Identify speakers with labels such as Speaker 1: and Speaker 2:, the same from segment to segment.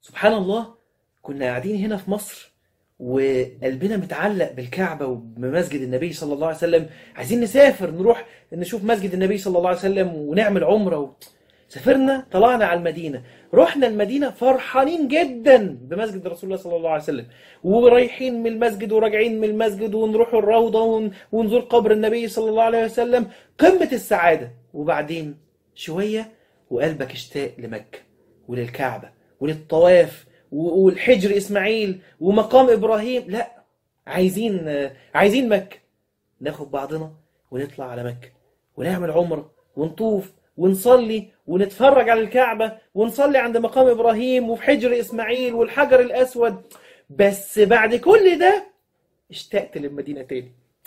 Speaker 1: سبحان الله كنا قاعدين هنا في مصر وقلبنا متعلق بالكعبة وبمسجد النبي صلى الله عليه وسلم عايزين نسافر نروح نشوف مسجد النبي صلى الله عليه وسلم ونعمل عمرة و... سافرنا طلعنا على المدينة رحنا المدينة فرحانين جدا بمسجد رسول الله صلى الله عليه وسلم ورايحين من المسجد وراجعين من المسجد ونروح الروضة ون... ونزور قبر النبي صلى الله عليه وسلم قمة السعادة وبعدين شوية وقلبك اشتاق لمكة وللكعبة وللطواف و- والحجر إسماعيل ومقام إبراهيم لا عايزين عايزين مكة ناخد بعضنا ونطلع على مكة ونعمل عمرة ونطوف ونصلي ونتفرج على الكعبة ونصلي عند مقام إبراهيم وفي حجر إسماعيل والحجر الأسود بس بعد كل ده اشتقت للمدينة تاني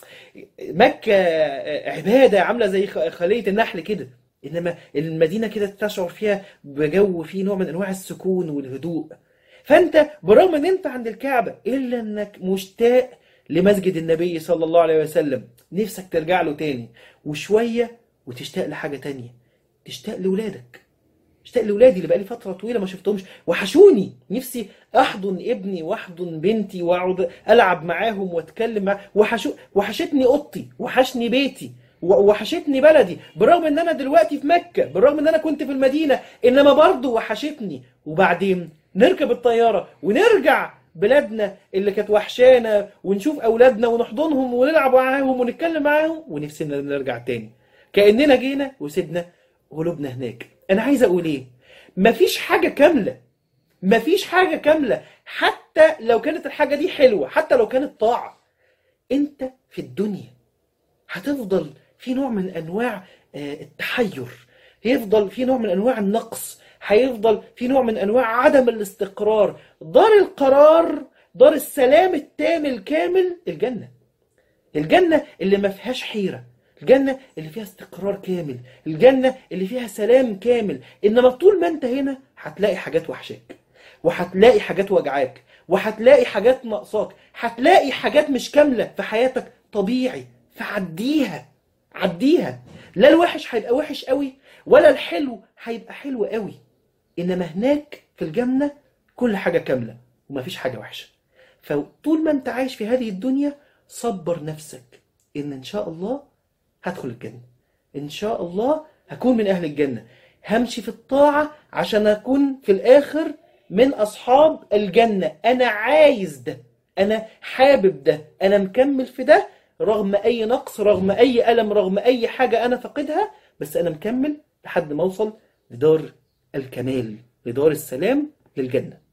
Speaker 1: مكة عبادة عاملة زي خ- خلية النحل كده إنما المدينة كده تشعر فيها بجو فيه نوع من أنواع السكون والهدوء فأنت برغم إن أنت عند الكعبة إلا إنك مشتاق لمسجد النبي صلى الله عليه وسلم نفسك ترجع له تاني وشوية وتشتاق لحاجة تانية تشتاق لولادك اشتاق لاولادي اللي بقالي فتره طويله ما شفتهمش وحشوني نفسي احضن ابني واحضن بنتي واقعد العب معاهم واتكلم معاهم وحشو وحشتني اوضتي وحشني بيتي و- وحشتني بلدي بالرغم ان انا دلوقتي في مكه بالرغم ان انا كنت في المدينه انما برضه وحشتني وبعدين نركب الطياره ونرجع بلادنا اللي كانت وحشانا ونشوف اولادنا ونحضنهم ونلعب معاهم ونتكلم معاهم ونفسنا نرجع تاني كاننا جينا وسيبنا قلوبنا هناك انا عايز اقول ايه مفيش حاجه كامله مفيش حاجه كامله حتى لو كانت الحاجه دي حلوه حتى لو كانت طاعه انت في الدنيا هتفضل في نوع من انواع آه، التحير هيفضل في نوع من انواع النقص هيفضل في نوع من انواع عدم الاستقرار دار القرار دار السلام التام الكامل الجنه الجنة اللي ما فيهاش حيرة الجنة اللي فيها استقرار كامل الجنة اللي فيها سلام كامل إنما طول ما أنت هنا هتلاقي حاجات وحشاك وهتلاقي حاجات وجعاك وهتلاقي حاجات ناقصاك هتلاقي حاجات مش كاملة في حياتك طبيعي فعديها عديها لا الوحش هيبقى وحش قوي ولا الحلو هيبقى حلو قوي إنما هناك في الجنة كل حاجة كاملة ومفيش حاجة وحشة فطول ما انت عايش في هذه الدنيا صبر نفسك ان ان شاء الله هدخل الجنة ان شاء الله هكون من اهل الجنة همشي في الطاعة عشان اكون في الاخر من اصحاب الجنة انا عايز ده انا حابب ده انا مكمل في ده رغم اي نقص رغم اي الم رغم اي حاجة انا فاقدها بس انا مكمل لحد ما اوصل لدار الكمال لدار السلام للجنة